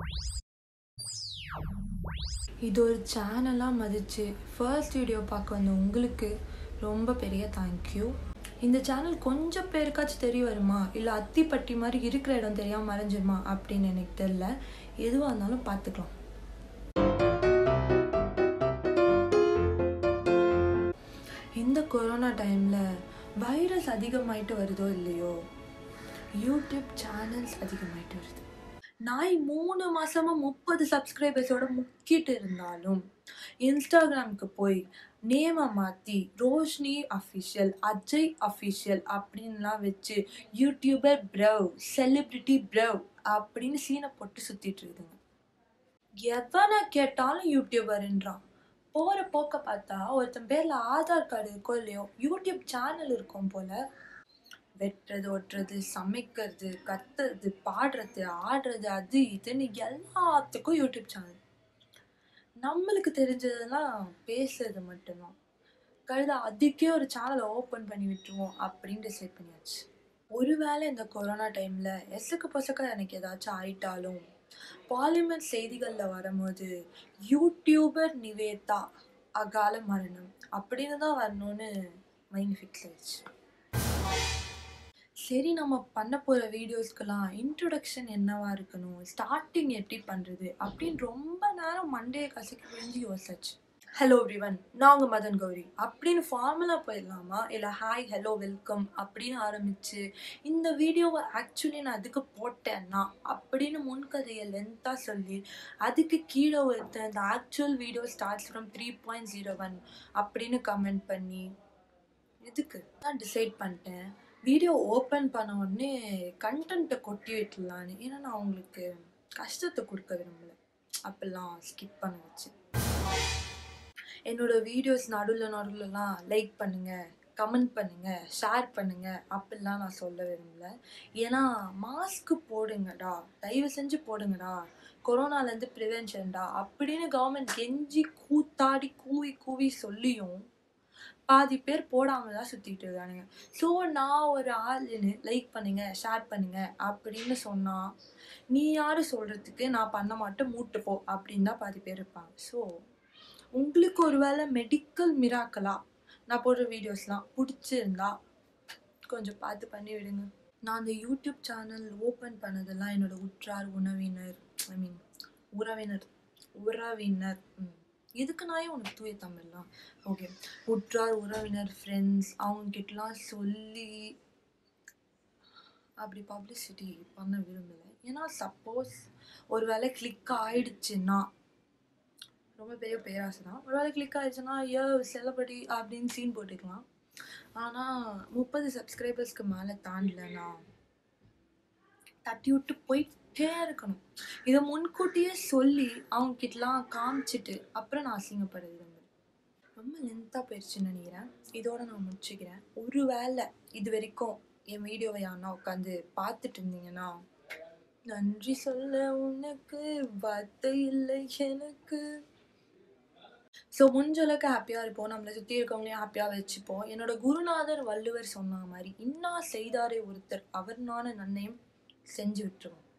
இது ஒரு சேனலாக மதித்து ஃபர்ஸ்ட் வீடியோ பார்க்க வந்த உங்களுக்கு ரொம்ப பெரிய தேங்க்யூ இந்த சேனல் கொஞ்சம் பேருக்காச்சும் தெரிய வருமா இல்லை அத்திப்பட்டி மாதிரி இருக்கிற இடம் தெரியாமல் மறைஞ்சிருமா அப்படின்னு எனக்கு தெரில எதுவாக இருந்தாலும் பார்த்துக்கலாம் இந்த கொரோனா டைமில் வைரஸ் அதிகமாயிட்டு வருதோ இல்லையோ யூடியூப் சேனல்ஸ் அதிகமாயிட்டு வருது நாய் மூணு மாசமா முப்பது சப்ஸ்கிரைபர்ஸோட முக்கிட்டு இருந்தாலும் இன்ஸ்டாகிராமுக்கு போய் நேமை மாற்றி ரோஷினி அஃபிஷியல் அஜய் அஃபிஷியல் அப்படின்லாம் வச்சு யூடியூபர் ப்ரவ் செலிப்ரிட்டி ப்ரவ் அப்படின்னு சீனை போட்டு சுற்றிட்டு இருக்குதுங்க எத்தனை கேட்டாலும் யூடியூபர்ன்றான் போகிற போக்க பார்த்தா ஒருத்தன் பேரில் ஆதார் கார்டு இருக்கோ இல்லையோ யூடியூப் சேனல் இருக்கும் போல வெட்டுறது ஒட்டுறது சமைக்கிறது கத்துறது பாடுறது ஆடுறது அது இதுன்னு எல்லாத்துக்கும் யூடியூப் சேனல் நம்மளுக்கு தெரிஞ்சதெல்லாம் பேசுறது மட்டும்தான் கழுத அதுக்கே ஒரு சேனலை ஓப்பன் பண்ணி விட்டுருவோம் அப்படின்னு டிசைட் பண்ணியாச்சு ஒருவேளை இந்த கொரோனா டைமில் எசுக்கு பொசக்க எனக்கு ஏதாச்சும் ஆயிட்டாலும் பாலிமர் செய்திகளில் வரும்போது யூடியூபர் நிவேதா அகால மரணம் அப்படின்னு தான் வரணும்னு மைண்ட் ஃபிக்ஸ் ஆயிடுச்சு சரி நம்ம பண்ண போகிற வீடியோஸ்க்கெல்லாம் இன்ட்ரொடக்ஷன் என்னவா இருக்கணும் ஸ்டார்டிங் எப்படி பண்ணுறது அப்படின்னு ரொம்ப நேரம் மண்டையை கசக்கி புரிஞ்சு யோசிச்சு ஹலோ எவ்ரிவன் நான் உங்கள் மதன் கௌரி அப்படின்னு ஃபார்முலா போயிடலாமா இல்லை ஹாய் ஹலோ வெல்கம் அப்படின்னு ஆரம்பித்து இந்த வீடியோவை ஆக்சுவலி நான் அதுக்கு போட்டேன்னா அப்படின்னு முன்கதையை லென்த்தாக சொல்லி அதுக்கு கீழே ஒருத்தன் இந்த actual video starts from three point zero one அப்படின்னு கமெண்ட் பண்ணி எதுக்கு நான் டிசைட் பண்ணிட்டேன் வீடியோ ஓப்பன் பண்ண உடனே கண்டென்ட்டை கொட்டி விட்டுலான்னு ஏன்னா நான் அவங்களுக்கு கஷ்டத்தை கொடுக்க விரும்பலை அப்பெல்லாம் ஸ்கிப் பண்ண வச்சு என்னோட வீடியோஸ் நடுவில் நடுவில்லாம் லைக் பண்ணுங்கள் கமெண்ட் பண்ணுங்கள் ஷேர் பண்ணுங்கள் அப்படிலாம் நான் சொல்ல விரும்பல ஏன்னா மாஸ்க்கு போடுங்கடா தயவு செஞ்சு போடுங்கடா கொரோனாலேருந்து ப்ரிவென்ஷன்டா அப்படின்னு கவர்மெண்ட் கெஞ்சி கூத்தாடி கூவி கூவி சொல்லியும் பாதி பேர் போடாமல் தான் சுற்றிட்டு இருக்கானுங்க ஸோ நான் ஒரு ஆளுன்னு லைக் பண்ணுங்க ஷேர் பண்ணுங்க அப்படின்னு சொன்னால் நீ யார் சொல்கிறதுக்கு நான் பண்ண மாட்டேன் மூட்டு போ அப்படின்னு தான் பாதி பேர் இருப்பாங்க ஸோ உங்களுக்கு ஒரு வேளை மெடிக்கல் மிராக்கலா நான் போடுற வீடியோஸ்லாம் பிடிச்சிருந்தா கொஞ்சம் பார்த்து பண்ணி விடுங்க நான் அந்த யூடியூப் சேனல் ஓப்பன் பண்ணதெல்லாம் என்னோட உற்றார் உணவினர் ஐ மீன் உறவினர் உறவினர் ம் எதுக்கு நான் உனக்கு தூய தமிழ்லாம் ஓகே உற்றார் உறவினர் ஃப்ரெண்ட்ஸ் அவங்கக்கிட்டலாம் சொல்லி அப்படி பப்ளிசிட்டி பண்ண விரும்பலை ஏன்னா சப்போஸ் ஒரு வேளை கிளிக் ஆயிடுச்சுன்னா ரொம்ப பெரிய பேராசை தான் ஒரு வேளை கிளிக் ஆயிடுச்சுன்னா ஐயோ செலிபிரிட்டி அப்படின்னு சீன் போட்டுக்கலாம் ஆனால் முப்பது சப்ஸ்கிரைபர்ஸ்க்கு மேலே தாண்டலன்னா தட்டி விட்டு போயிட்டே இருக்கணும் இதை முன்கூட்டியே சொல்லி அவங்க கிட்டலாம் காமிச்சிட்டு அப்புறம் நான் அசிங்கப்பட விரும்புகிறேன் ரொம்ப லென்த்தாக போயிடுச்சுன்னு நினைக்கிறேன் இதோட நான் முடிச்சுக்கிறேன் ஒரு வேளை இது வரைக்கும் என் வீடியோவை யாருன்னா உட்காந்து பார்த்துட்டு இருந்தீங்கன்னா நன்றி சொல்ல உனக்கு வார்த்தை இல்லை எனக்கு ஸோ முடிஞ்ச அளவுக்கு ஹாப்பியாக இருப்போம் நம்மளை சுற்றி இருக்கவங்களையும் ஹாப்பியாக வச்சுப்போம் என்னோட குருநாதர் வள்ளுவர் சொன்ன மாதிரி இன்னா செய்தாரே ஒருத்தர் அவர் நான நன்னையும் செஞ்சு விட்டுருவோம்